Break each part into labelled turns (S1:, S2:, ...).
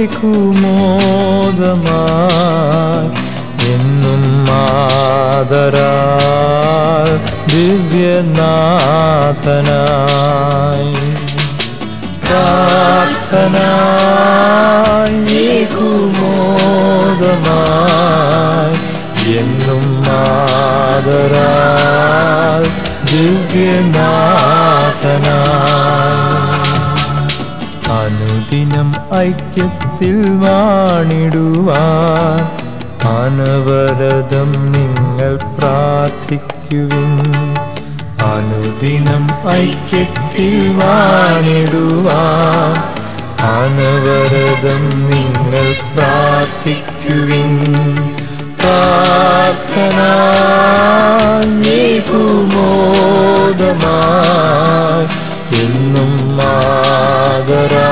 S1: ഏകുമോദമായി എന്നും മാതരാൽ ദിവ്യനാഥനായി പ്രാർത്ഥനായി ഏകുമോദമായി എന്നും മാതരാൽ ദിവ്യനാഥനായി അനുദിനം ഐക്യത്തിൽ വാണിടുവാൻ അനവരതം നിങ്ങൾ പ്രാർത്ഥിക്കുവിൻ അനുദിനം ഐക്യത്തിൽ വാണിടുവാൻ അനവരതം നിങ്ങൾ പ്രാർത്ഥിക്കുവിൻ പ്രാർത്ഥന കുമോദമായി എന്നും മാതരാ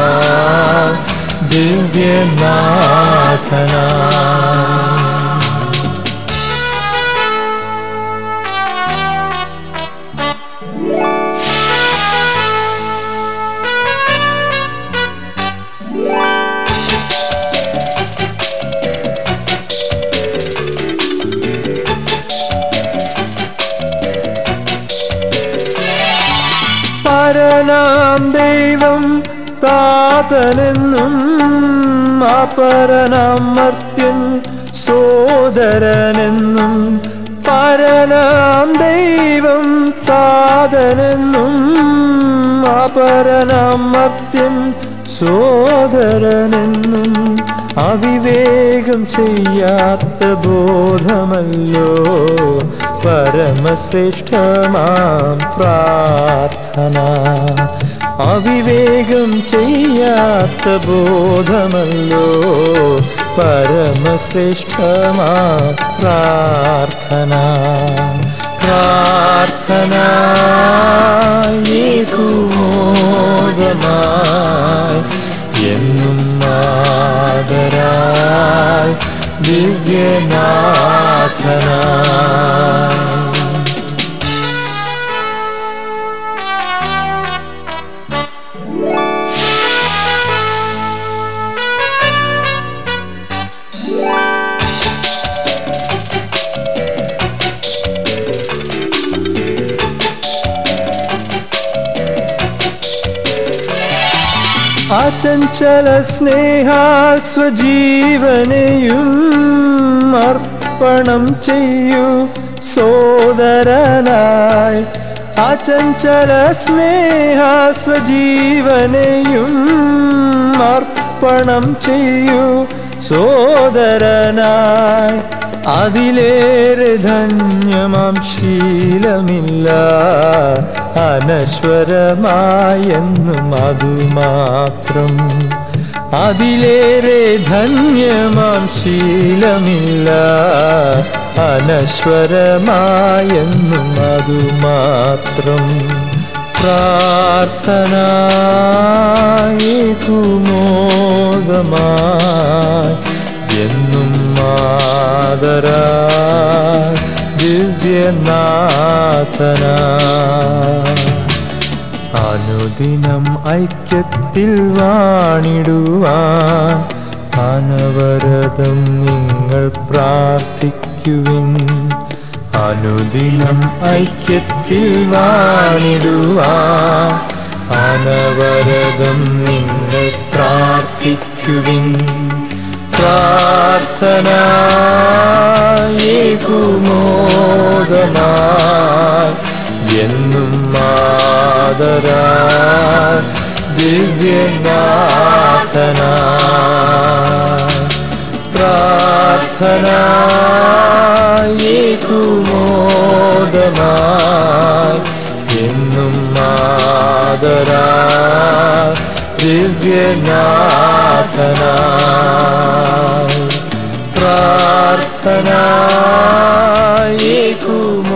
S1: ദിവ്യനാഥനാ പരനാം ദൈവം താതനെന്നും അപരനാം മർത്യൻ സോദരനെന്നും പരനാം ദൈവം താതനെന്നും അപരനാം മർത്യൻ സോദരനെന്നും അവിവേകം ചെയ്യാത്ത ബോധമല്ലോ പരമശ്രേഷ്ഠമാം പ്രാർത്ഥന അവിവേകം ചെയ്യാത്ത ബോധമല്ലോ പരമശ്രേഷ്ഠമാം പ്രാർത്ഥന പ്രാർത്ഥന ഏകുമോദമായി എന്നും മാതരായി ദിവ്യനാഥനായി അചഞ്ചല സ്നേഹാൽ സ്വജീവനെയും അർപ്പണം ചെയ്യൂ സോദരനായി അചഞ്ചല സ്നേഹാൽ സ്വജീവനെയും അർപ്പണം ചെയ്യൂ സോദരനായി അതിലേറെ ധന്യമാം ശീലമില്ല അനശ്വരമായെന്നും അതുമാത്രം അതിലേറെ ധന്യമാം ശീലമില്ല അനശ്വരമായെന്നും അതുമാത്രം പ്രാർത്ഥന കുമോദമായി എന്നും മാതരാ ദിവ്യനാഥന അനുദിനം ഐക്യത്തിൽ വാണിടുവാൻ അനവരതം നിങ്ങൾ പ്രാർത്ഥിക്കുവിൻ അനുദിനം ഐക്യത്തിൽ വാണിടുവാൻ അനവരതം നിങ്ങൾ പ്രാർത്ഥിക്കുവിൻ പ്രാർത്ഥന കുമോദമായി എന്നും മാതരാ ദിവ്യനാഥന പ്രാർത്ഥന കുമോദമായി എന്നും മാതരാ ദിവ്യനാഥന പ്രാർത്ഥന കുമോ